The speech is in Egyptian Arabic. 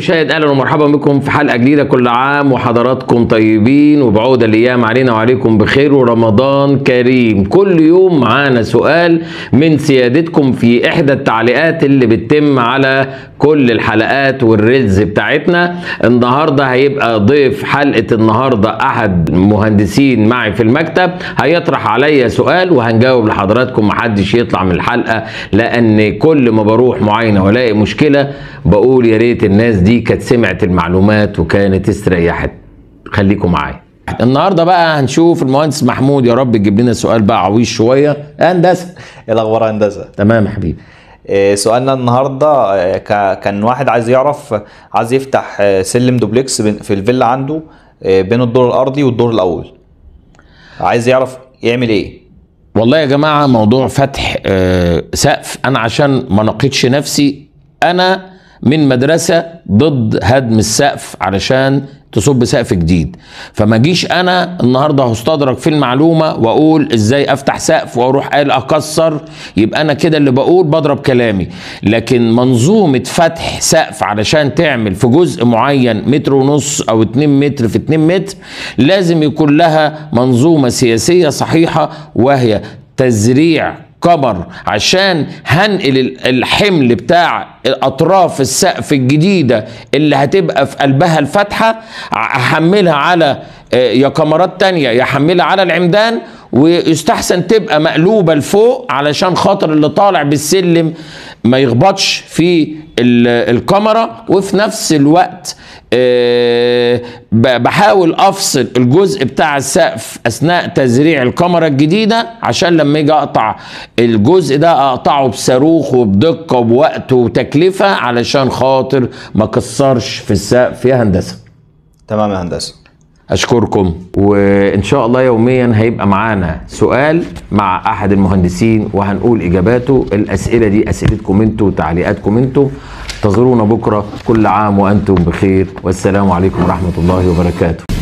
المشاهد اهلا ومرحبا بكم في حلقه جديده كل عام وحضراتكم طيبين وبعود الايام علينا وعليكم بخير ورمضان كريم كل يوم معانا سؤال من سيادتكم في احدى التعليقات اللي بتتم على كل الحلقات والريلز بتاعتنا النهارده هيبقى ضيف حلقه النهارده احد مهندسين معي في المكتب هيطرح عليا سؤال وهنجاوب لحضراتكم محدش يطلع من الحلقه لان كل ما بروح معاينه والاقي مشكله بقول يا ريت الناس دي كانت سمعت المعلومات وكانت استريحت خليكم معايا النهارده بقى هنشوف المهندس محمود يا رب يجيب لنا سؤال بقى عويش شويه هندسه ايه الاخبار يا هندسه تمام يا حبيبي إيه سؤالنا النهارده آه، كا- كان واحد عايز يعرف عايز يفتح آه، سلم دوبلكس بين- في الفيلا عنده آه، بين الدور الارضي والدور الاول عايز يعرف يعمل ايه والله يا جماعه موضوع فتح آه، سقف انا عشان ما نقيتش نفسي انا من مدرسه ضد هدم السقف علشان تصب سقف جديد فما جيش انا النهارده هستدرك في المعلومه واقول ازاي افتح سقف واروح قال اكسر يبقى انا كده اللي بقول بضرب كلامي لكن منظومه فتح سقف علشان تعمل في جزء معين متر ونص او 2 متر في 2 متر لازم يكون لها منظومه سياسيه صحيحه وهي تزريع كبر عشان هنقل ال- الحمل بتاع اطراف السقف الجديده اللي هتبقى في قلبها الفتحه احملها على آه، يا كمرات تانية يحملها على العمدان ويستحسن تبقى مقلوبه لفوق علشان خاطر اللي طالع بالسلم ما يخبطش في ال- الكاميرا وفي نفس الوقت آه، ب- بحاول افصل الجزء بتاع السقف اثناء تزريع الكاميرا الجديده عشان لما اجي اقطع الجزء ده اقطعه بصاروخ وبدقه وبوقت وتكلفه علشان خاطر ما كسرش في السقف يا هندسه تمام يا هندسه اشكركم وان شاء الله يوميا هيبقى معانا سؤال مع احد المهندسين وهنقول اجاباته الاسئله دي اسئلتكم انتوا وتعليقاتكم انتوا انتظرونا بكره كل عام وانتم بخير والسلام عليكم ورحمه الله وبركاته